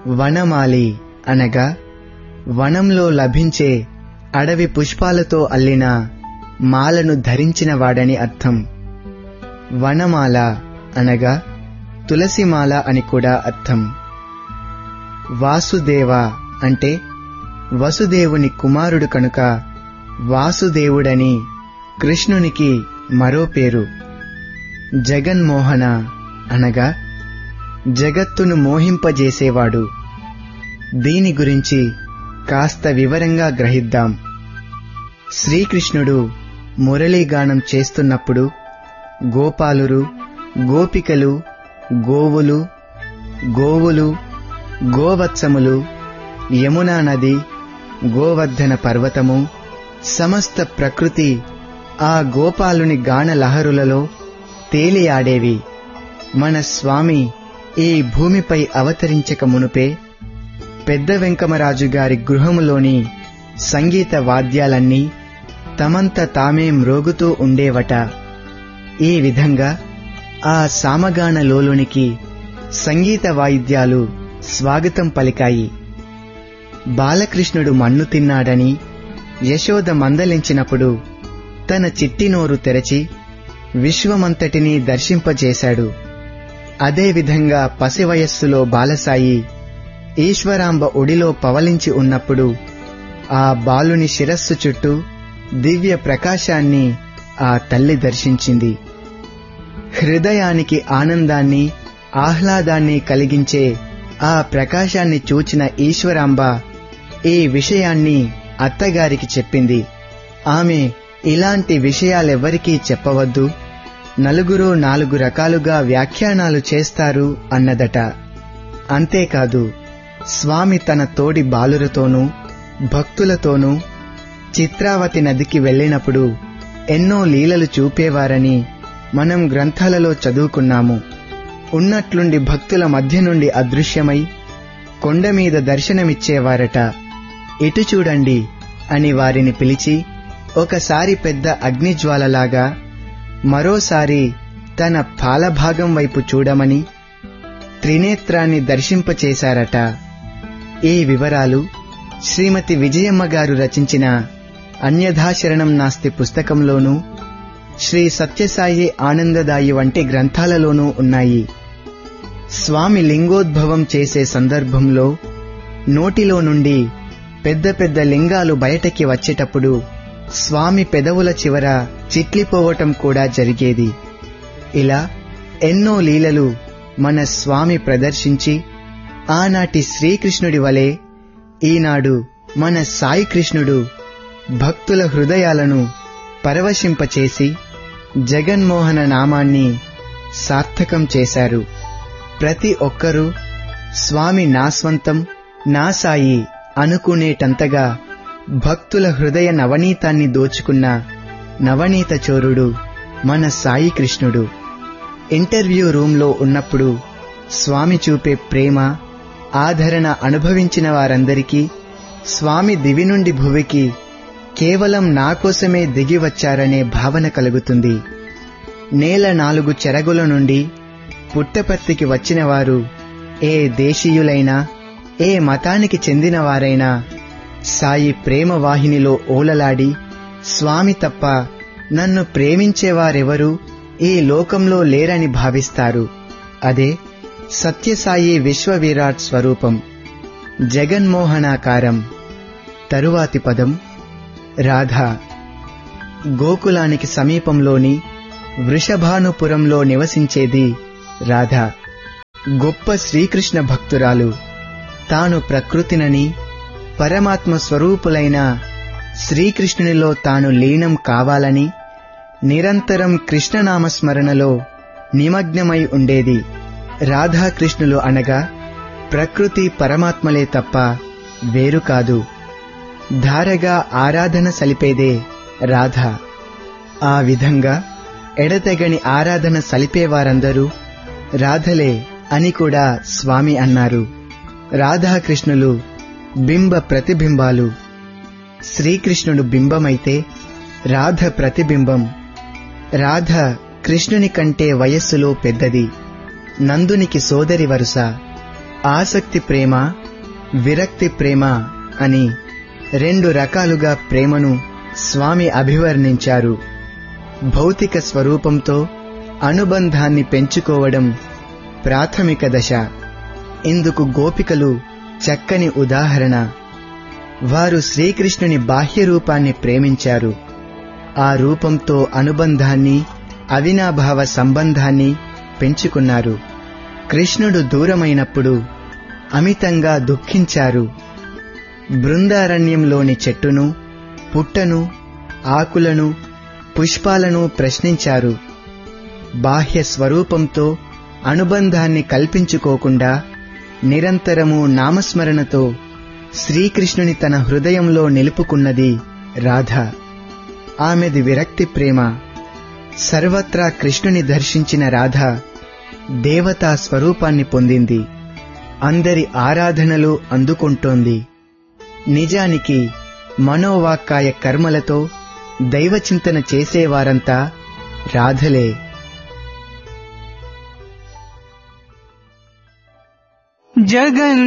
వనమాలి అనగా వనంలో లభించే అడవి పుష్పాలతో అల్లిన మాలను ధరించిన వాడని అర్థం వనమాల అనగా తులసిమాల అని కూడా అర్థం వాసుదేవ అంటే వసుదేవుని కుమారుడు కనుక వాసుదేవుడని కృష్ణునికి మరో పేరు జగన్మోహన అనగా జగత్తును మోహింపజేసేవాడు దీని గురించి కాస్త వివరంగా గ్రహిద్దాం శ్రీకృష్ణుడు మురళీగానం చేస్తున్నప్పుడు గోపాలురు గోపికలు గోవులు గోవులు గోవత్సములు యమునా నది గోవర్ధన పర్వతము సమస్త ప్రకృతి ఆ గోపాలుని గాన లహరులలో తేలియాడేవి మన స్వామి ఈ భూమిపై అవతరించక మునుపే పెద్ద వెంకమరాజు గారి గృహములోని సంగీత వాద్యాలన్నీ తమంత తామే మ్రోగుతూ ఉండేవట ఈ విధంగా ఆ సామగాన లోలునికి సంగీత వాయిద్యాలు స్వాగతం పలికాయి బాలకృష్ణుడు మన్ను తిన్నాడని యశోద మందలించినప్పుడు తన చిట్టి నోరు తెరచి విశ్వమంతటినీ దర్శింపజేశాడు అదేవిధంగా పసి వయస్సులో బాలసాయి ఈశ్వరాంబ ఒడిలో పవలించి ఉన్నప్పుడు ఆ బాలుని శిరస్సు చుట్టూ దివ్య ప్రకాశాన్ని ఆ తల్లి దర్శించింది హృదయానికి ఆనందాన్ని ఆహ్లాదాన్ని కలిగించే ఆ ప్రకాశాన్ని చూచిన ఈశ్వరాంబ ఈ విషయాన్ని అత్తగారికి చెప్పింది ఆమె ఇలాంటి విషయాలెవ్వరికీ చెప్పవద్దు నలుగురు నాలుగు రకాలుగా వ్యాఖ్యానాలు చేస్తారు అన్నదట అంతేకాదు స్వామి తన తోడి బాలురతోనూ భక్తులతోనూ చిత్రావతి నదికి వెళ్ళినప్పుడు ఎన్నో లీలలు చూపేవారని మనం గ్రంథాలలో చదువుకున్నాము ఉన్నట్లుండి భక్తుల మధ్య నుండి అదృశ్యమై కొండ మీద దర్శనమిచ్చేవారట ఇటు చూడండి అని వారిని పిలిచి ఒకసారి పెద్ద అగ్నిజ్వాలలాగా మరోసారి తన పాలభాగం వైపు చూడమని త్రినేత్రాన్ని దర్శింపచేశారట ఈ వివరాలు శ్రీమతి విజయమ్మ గారు రచించిన అన్యథాశరణం నాస్తి పుస్తకంలోనూ శ్రీ సత్యసాయి ఆనందదాయి వంటి గ్రంథాలలోనూ ఉన్నాయి స్వామి లింగోద్భవం చేసే సందర్భంలో నోటిలో నుండి పెద్ద పెద్ద లింగాలు బయటకి వచ్చేటప్పుడు స్వామి పెదవుల చివర చిట్లిపోవటం కూడా జరిగేది ఇలా ఎన్నో లీలలు మన స్వామి ప్రదర్శించి ఆనాటి శ్రీకృష్ణుడి వలె ఈనాడు మన సాయి కృష్ణుడు భక్తుల హృదయాలను పరవశింపచేసి జగన్మోహన నామాన్ని సార్థకం చేశారు ప్రతి ఒక్కరూ స్వామి నా స్వంతం నా సాయి అనుకునేటంతగా భక్తుల హృదయ నవనీతాన్ని దోచుకున్న నవనీత చోరుడు మన సాయి కృష్ణుడు ఇంటర్వ్యూ రూంలో ఉన్నప్పుడు స్వామి చూపే ప్రేమ ఆదరణ అనుభవించిన వారందరికీ స్వామి దివి నుండి భువికి కేవలం నా కోసమే దిగి వచ్చారనే భావన కలుగుతుంది నేల నాలుగు చెరగుల నుండి పుట్టపర్తికి వచ్చిన వారు ఏ దేశీయులైనా ఏ మతానికి చెందినవారైనా సాయి ప్రేమ వాహినిలో ఓలలాడి స్వామి తప్ప నన్ను ప్రేమించేవారెవరూ ఈ లోకంలో లేరని భావిస్తారు అదే సత్యసాయి విశ్వవిరాట్ స్వరూపం జగన్మోహనాకారం తరువాతి పదం రాధ గోకులానికి సమీపంలోని వృషభానుపురంలో నివసించేది రాధ గొప్ప శ్రీకృష్ణ భక్తురాలు తాను ప్రకృతినని పరమాత్మ స్వరూపులైన శ్రీకృష్ణునిలో తాను లీనం కావాలని నిరంతరం కృష్ణనామస్మరణలో నిమగ్నమై ఉండేది రాధాకృష్ణులు అనగా ప్రకృతి పరమాత్మలే తప్ప వేరు కాదు ధారగా ఆరాధన సలిపేదే రాధ ఆ విధంగా ఎడతెగని ఆరాధన సలిపేవారందరూ రాధలే అని కూడా స్వామి అన్నారు రాధాకృష్ణులు బింబ ప్రతిబింబాలు శ్రీకృష్ణుడు బింబమైతే రాధ ప్రతిబింబం రాధ కృష్ణుని కంటే వయస్సులో పెద్దది నందునికి సోదరి వరుస ఆసక్తి ప్రేమ విరక్తి ప్రేమ అని రెండు రకాలుగా ప్రేమను స్వామి అభివర్ణించారు భౌతిక స్వరూపంతో అనుబంధాన్ని పెంచుకోవడం ప్రాథమిక దశ ఇందుకు గోపికలు చక్కని ఉదాహరణ వారు శ్రీకృష్ణుని బాహ్య రూపాన్ని ప్రేమించారు ఆ రూపంతో అనుబంధాన్ని అవినాభావ సంబంధాన్ని పెంచుకున్నారు కృష్ణుడు దూరమైనప్పుడు అమితంగా దుఃఖించారు బృందారణ్యంలోని చెట్టును పుట్టను ఆకులను పుష్పాలను ప్రశ్నించారు బాహ్య స్వరూపంతో అనుబంధాన్ని కల్పించుకోకుండా నిరంతరము నామస్మరణతో శ్రీకృష్ణుని తన హృదయంలో నిలుపుకున్నది రాధ ఆమెది విరక్తి ప్రేమ సర్వత్రా కృష్ణుని దర్శించిన రాధ దేవతా స్వరూపాన్ని పొందింది అందరి ఆరాధనలు అందుకుంటోంది నిజానికి మనోవాక్కాయ కర్మలతో దైవచింతన చేసేవారంతా రాధలే జగన్